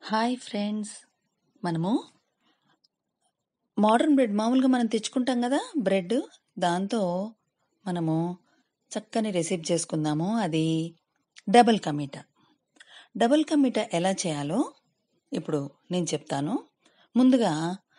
hi friends మనము modern bread మామూలుగా మనం తెచ్చుకుంటాం కదా బ్రెడ్ దాంతో మనము చక్కని రెసిపీ చేసుకుందాము అది డబుల్ కమీటా డబుల్ కమీటా ఎలా చేయాలో ఇప్పుడు నేను చెప్తాను ముందుగా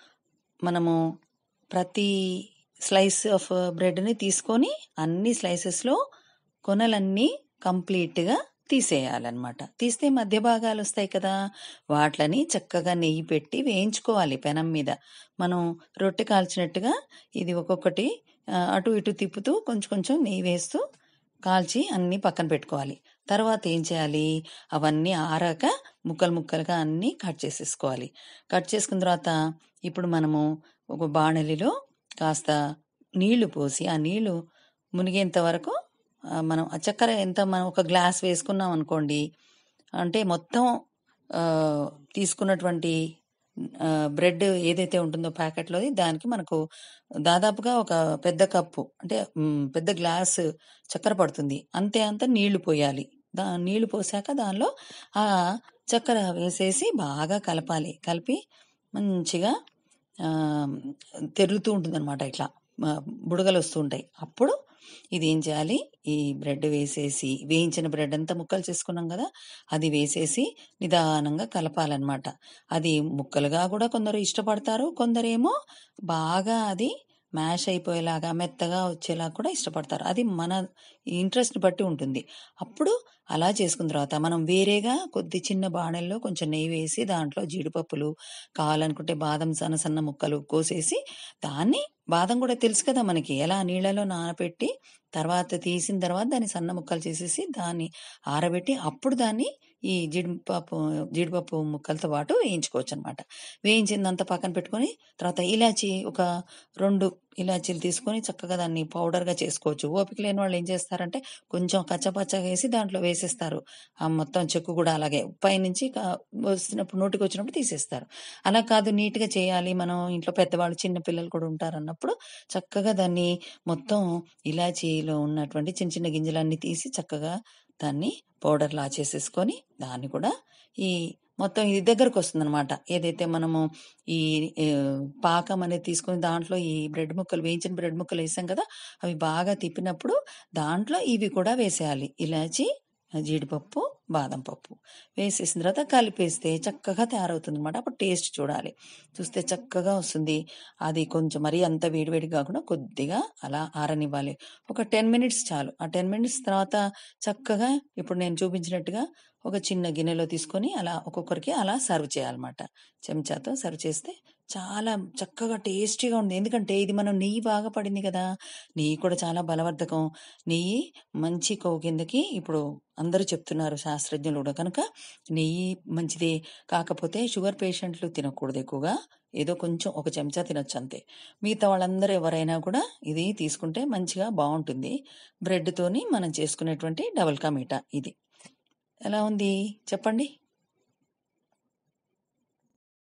మనము ప్రతి స్లైస్ ఆఫ్ బ్రెడ్ని తీసుకొని అన్ని స్లైసెస్లో కొనలన్నీ కంప్లీట్గా తీసేయాలన్నమాట తీస్తే మధ్య భాగాలు వస్తాయి కదా వాట్లని చక్కగా నెయ్యి పెట్టి వేయించుకోవాలి పెనం మీద మనం రొట్టె కాల్చినట్టుగా ఇది ఒక్కొక్కటి ఆ, అటు ఇటు తిప్పుతూ కొంచెం కొంచెం నెయ్యి వేస్తూ కాల్చి అన్నీ పక్కన పెట్టుకోవాలి తర్వాత ఏం చేయాలి అవన్నీ ఆరాక ముక్కలు ముక్కలుగా అన్నీ కట్ చేసేసుకోవాలి కట్ చేసుకున్న తర్వాత ఇప్పుడు మనము ఒక బాణలిలో కాస్త నీళ్లు పోసి ఆ నీళ్లు మునిగేంత వరకు ఆ, మనం ఆ చక్కెర ఎంత మనం ఒక గ్లాస్ వేసుకున్నాం అనుకోండి అంటే మొత్తం ఆ, తీసుకున్నటువంటి ఆ, బ్రెడ్ ఏదైతే ఉంటుందో ప్యాకెట్లోది దానికి మనకు దాదాపుగా ఒక పెద్ద కప్పు అంటే మ్, పెద్ద గ్లాస్ చక్కెర పడుతుంది అంతే అంత నీళ్లు పోయాలి దా నీళ్లు పోసాక దానిలో ఆ చక్కెర వేసేసి బాగా కలపాలి కలిపి మంచిగా ఆ, తెరులుతూ ఉంటుంది అనమాట ఇట్లా ఆ, బుడగలు వస్తూ ఉంటాయి అప్పుడు ఇది ఏం చేయాలి ఈ బ్రెడ్ వేసేసి వేయించిన బ్రెడ్ అంతా ముక్కలు చేసుకున్నాం కదా అది వేసేసి నిదానంగా కలపాలన్నమాట అది ముక్కలుగా కూడా కొందరు ఇష్టపడతారు కొందరేమో బాగా అది మ్యాష్ అయిపోయేలాగా మెత్తగా వచ్చేలా కూడా ఇష్టపడతారు అది మన ఇంట్రెస్ట్ని బట్టి ఉంటుంది అప్పుడు అలా చేసుకున్న తర్వాత మనం వేరేగా కొద్ది చిన్న బాణల్లో కొంచెం నెయ్యి వేసి దాంట్లో జీడిపప్పులు కావాలనుకుంటే బాదం సన్న సన్న ముక్కలు కోసేసి దాన్ని బాదం కూడా తెలుసు కదా మనకి ఎలా నీళ్ళలో నానబెట్టి తర్వాత తీసిన తర్వాత దాన్ని సన్న ముక్కలు చేసేసి దాన్ని ఆరబెట్టి అప్పుడు దాన్ని ఈ జీడిపప్పు జీడిపప్పు ముక్కలతో పాటు వేయించుకోవచ్చు అనమాట వేయించిందంతా పక్కన పెట్టుకొని తర్వాత ఇలాచి ఒక రెండు ఇలాచీలు తీసుకొని చక్కగా దాన్ని పౌడర్గా చేసుకోవచ్చు ఓపిక లేని వాళ్ళు ఏం చేస్తారంటే కొంచెం కచ్చపచ్చగా వేసి దాంట్లో వేసేస్తారు ఆ మొత్తం చెక్కు కూడా అలాగే పైనుంచి క- వచ్చినప్పుడు నోటికి వచ్చినప్పుడు తీసేస్తారు అలా కాదు నీట్గా చేయాలి మనం ఇంట్లో పెద్దవాళ్ళు చిన్న పిల్లలు కూడా ఉంటారు అన్నప్పుడు చక్కగా దాన్ని మొత్తం ఇలాచీలో ఉన్నటువంటి చిన్న చిన్న గింజలన్నీ తీసి చక్కగా దాన్ని పౌడర్ లా చేసేసుకొని దాన్ని కూడా ఈ మొత్తం ఇది దగ్గరకు వస్తుంది అనమాట ఏదైతే మనము ఈ ఏ, పాకం అనేది తీసుకొని దాంట్లో ఈ బ్రెడ్ ముక్కలు వేయించిన బ్రెడ్ ముక్కలు వేసాం కదా అవి బాగా తిప్పినప్పుడు దాంట్లో ఇవి కూడా వేసేయాలి ఇలాచి జీడిపప్పు బాదం పప్పు వేసేసిన తర్వాత కలిపేస్తే చక్కగా తయారవుతుంది అనమాట అప్పుడు టేస్ట్ చూడాలి చూస్తే చక్కగా వస్తుంది అది కొంచెం మరీ అంత వేడివేడి కాకుండా కొద్దిగా అలా ఆరనివ్వాలి ఒక టెన్ మినిట్స్ చాలు ఆ టెన్ మినిట్స్ తర్వాత చక్కగా ఇప్పుడు నేను చూపించినట్టుగా ఒక చిన్న గిన్నెలో తీసుకొని అలా ఒక్కొక్కరికి అలా సర్వ్ చేయాలన్నమాట చెంచాతో సర్వ్ చేస్తే చాలా చక్కగా టేస్టీగా ఉంది ఎందుకంటే ఇది మనం నెయ్యి బాగా పడింది కదా నెయ్యి కూడా చాలా బలవర్ధకం నెయ్యి మంచి కొవ్వు కిందకి ఇప్పుడు అందరూ చెప్తున్నారు శాస్త్రజ్ఞులు కూడా కనుక నెయ్యి మంచిదే కాకపోతే షుగర్ పేషెంట్లు తినకూడదు ఎక్కువగా ఏదో కొంచెం ఒక చెంచా తినొచ్చు అంతే మిగతా వాళ్ళందరూ ఎవరైనా కూడా ఇది తీసుకుంటే మంచిగా బాగుంటుంది బ్రెడ్తోని మనం చేసుకునేటువంటి డబల్ కా మీఠా ఇది ఎలా ఉంది చెప్పండి